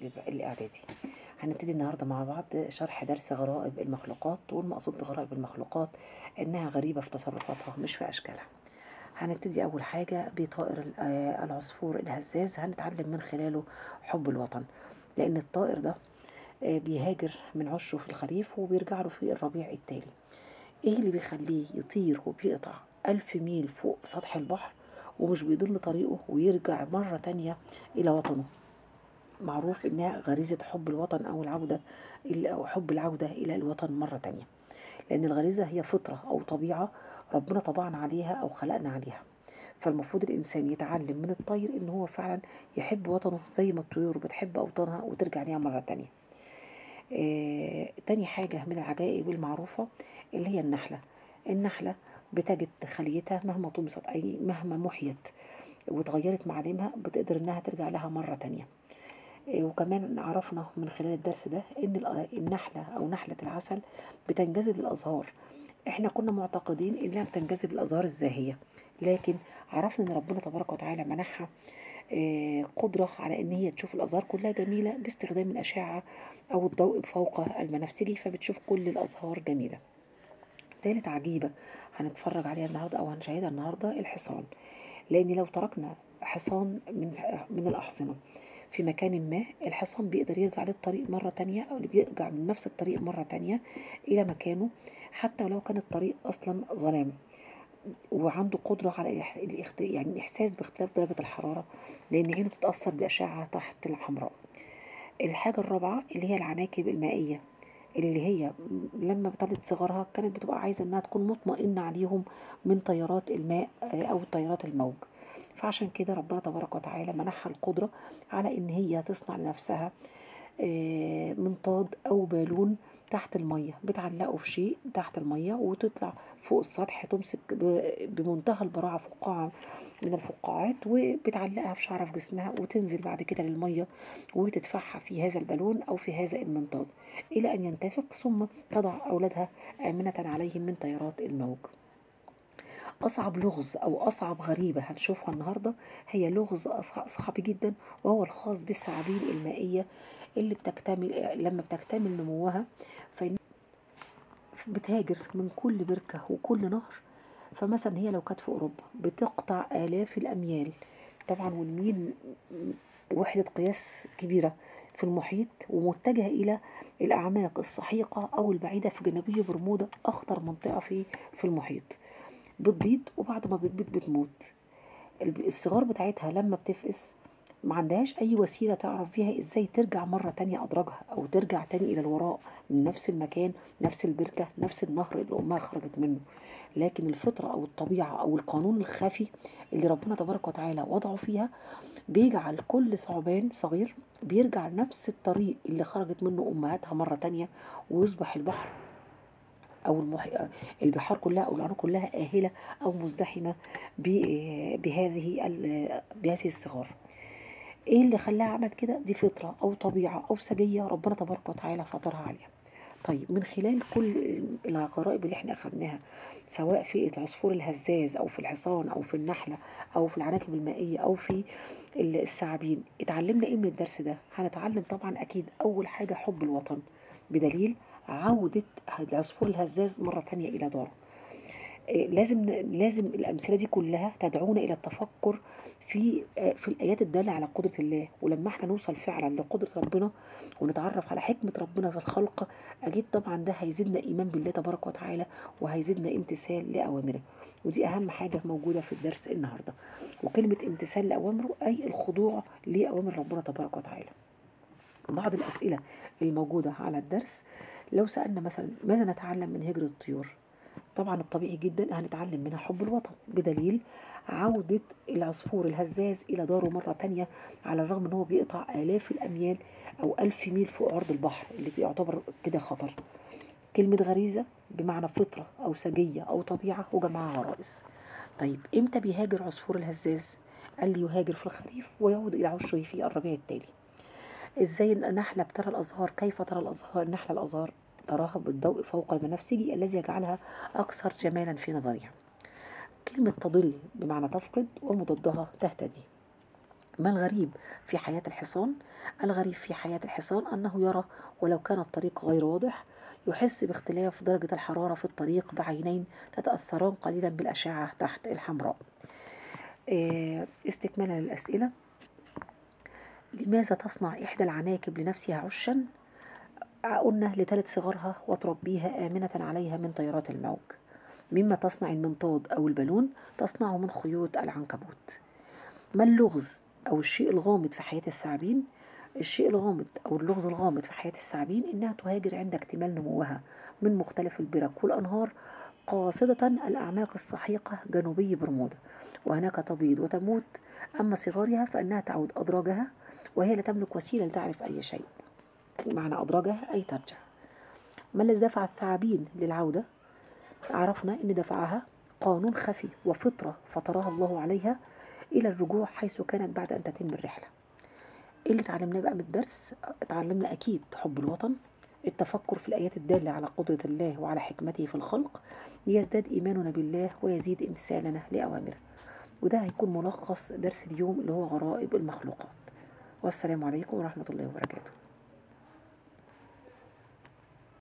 الطالب الإعدادي هنبتدي النهاردة مع بعض شرح درس غرائب المخلوقات والمقصود بغرائب المخلوقات إنها غريبة في تصرفاتها مش في أشكالها هنبتدي أول حاجة بطائر ال- آه العصفور الهزاز هنتعلم من خلاله حب الوطن لأن الطائر ده آه، بيهاجر من عشه في الخريف وبيرجع له في الربيع التالي ايه اللي بيخليه يطير وبيقطع ألف ميل فوق سطح البحر ومش بيضل طريقه ويرجع مرة تانية إلى وطنه معروف إنها غريزة حب الوطن أو العودة إلى- أو حب العودة إلى الوطن مرة تانية لأن الغريزة هي فطرة أو طبيعة ربنا طبعنا عليها أو خلقنا عليها فالمفروض الإنسان يتعلم من الطير إن هو فعلا يحب وطنه زي ما الطيور بتحب أوطانها وترجع ليها مرة تانية آه، تاني حاجة من العجائب المعروفة اللي هي النحلة النحلة بتجد خليتها مهما طمست أي مهما محيت وتغيرت معالمها بتقدر إنها ترجع لها مرة تانية آه، وكمان عرفنا من خلال الدرس ده إن الأ- النحلة أو نحلة العسل بتنجذب للأزهار إحنا كنا معتقدين إنها بتنجذب للأزهار الزاهية لكن عرفنا إن ربنا تبارك وتعالى منحها آه، قدرة على إن هي تشوف الأزهار كلها جميلة باستخدام الأشعة أو الضوء فوق البنفسجي فبتشوف كل الأزهار جميلة تالت عجيبة هنتفرج عليها النهاردة أو هنشاهدها النهاردة الحصان لأن لو تركنا حصان من من الأحصنة في مكان ما الحصان بيقدر يرجع للطريق مرة تانية أو بيرجع من نفس الطريق مرة تانية إلى مكانه حتى ولو كان الطريق أصلا ظلام وعنده قدرة على الإح- الاخت... يعني الإحساس باختلاف درجة الحرارة لأن عينه بتتأثر بالأشعة تحت الحمراء الحاجة الرابعة اللي هي العناكب المائية اللي هي لما بتلد صغارها كانت بتبقى عايزة انها تكون مطمئنة عليهم من تيارات الماء آه، او تيارات الموج فعشان كده ربنا تبارك وتعالى منحها القدرة على ان هي تصنع لنفسها آه، منطاد او بالون تحت المية بتعلقه في شيء تحت المية وتطلع فوق السطح تمسك ب- بمنتهى البراعة فقاعة من الفقاعات وبتعلقها في شعرها في جسمها وتنزل بعد كده للمية وتدفعها في هذا البالون أو في هذا المنطاد إلى أن ينتفق ثم تضع أولادها آمنة عليهم من تيارات الموج أصعب لغز أو أصعب غريبة هنشوفها النهاردة هي لغز أصع- صعب جدا وهو الخاص بالثعابين المائية اللي بتكتمل لما بتكتمل نموها فإن بتهاجر من كل بركة وكل نهر فمثلا هي لو كانت في أوروبا بتقطع آلاف الأميال طبعا والميل وحدة قياس كبيرة في المحيط ومتجهة إلى الأعماق السحيقة أو البعيدة في جنوبية برمودا أخطر منطقة في في المحيط بتبيض وبعد ما بتبيض بتموت الب- الصغار بتاعتها لما بتفقس ما عندهاش اي وسيله تعرف فيها ازاي ترجع مره تانية ادراجها او ترجع تاني الى الوراء من نفس المكان نفس البركه نفس النهر اللي امها خرجت منه لكن الفطره او الطبيعه او القانون الخفي اللي ربنا تبارك وتعالى وضعه فيها بيجعل كل ثعبان صغير بيرجع نفس الطريق اللي خرجت منه امهاتها مره تانية ويصبح البحر او المح... البحار كلها او الانهار كلها آهلة او مزدحمة ب- بهذه ال- بهذه الصغار ايه اللي خلاها عملت كده دي فطرة او طبيعة او سجية ربنا تبارك وتعالى فطرها عليها طيب من خلال كل الغرائب اللي احنا اخدناها سواء في العصفور الهزاز او في الحصان او في النحلة او في العناكب المائية او في الثعابين اتعلمنا ايه من الدرس ده هنتعلم طبعا اكيد اول حاجة حب الوطن بدليل عودة العصفور الهزاز مرة تانية إلى داره آه، لازم لازم الأمثلة دي كلها تدعونا إلى التفكر في آه، في الآيات الدالة على قدرة الله ولما احنا نوصل فعلا لقدرة ربنا ونتعرف على حكمة ربنا في الخلق أكيد طبعا ده هيزيدنا إيمان بالله تبارك وتعالى وهيزيدنا امتثال لأوامره ودي أهم حاجة موجودة في الدرس النهاردة وكلمة امتثال لأوامره أي الخضوع لأوامر ربنا تبارك وتعالى بعض الأسئلة الموجودة على الدرس لو سألنا مثلا ماذا نتعلم من هجرة الطيور طبعا الطبيعي جدا هنتعلم منها حب الوطن بدليل عودة العصفور الهزاز إلى داره مرة تانية على الرغم أنه بيقطع آلاف الأميال أو ألف ميل فوق عرض البحر اللي يعتبر كده خطر كلمة غريزة بمعنى فطرة أو سجية أو طبيعة وجمعها غرائز طيب إمتى بيهاجر عصفور الهزاز؟ قال لي يهاجر في الخريف ويعود إلى عشه في الربيع التالي ازاي النحله بترى الازهار كيف ترى الازهار النحله الازهار تراها بالضوء فوق البنفسجي الذي يجعلها اكثر جمالا في نظرها كلمه تضل بمعنى تفقد ومضادها تهتدي ما الغريب في حياة الحصان؟ الغريب في حياة الحصان أنه يرى ولو كان الطريق غير واضح يحس باختلاف درجة الحرارة في الطريق بعينين تتأثران قليلا بالأشعة تحت الحمراء آه، استكمالا للأسئلة لماذا تصنع إحدى العناكب لنفسها عشا قلنا لتلد صغارها وتربيها آمنة عليها من طيارات الموج مما تصنع المنطاد أو البالون تصنعه من خيوط العنكبوت ما اللغز أو الشيء الغامض في حياة الثعابين الشيء الغامض أو اللغز الغامض في حياة الثعابين إنها تهاجر عند اكتمال نموها من مختلف البرك والأنهار قاصدة الأعماق السحيقة جنوبي برمودا وهناك تبيض وتموت أما صغارها فإنها تعود أدراجها وهي لا تملك وسيلة لتعرف أي شيء معنى أدراجها أي ترجع ما الذي دفع الثعابين للعودة عرفنا أن دفعها قانون خفي وفطرة فطرها الله عليها إلى الرجوع حيث كانت بعد أن تتم الرحلة إيه اللي اتعلمناه بقى من الدرس اتعلمنا أكيد حب الوطن التفكر في الآيات الدالة على قدرة الله وعلى حكمته في الخلق ليزداد إيماننا بالله ويزيد امتثالنا لأوامره وده هيكون ملخص درس اليوم اللي هو غرائب المخلوقات والسلام عليكم ورحمة الله وبركاته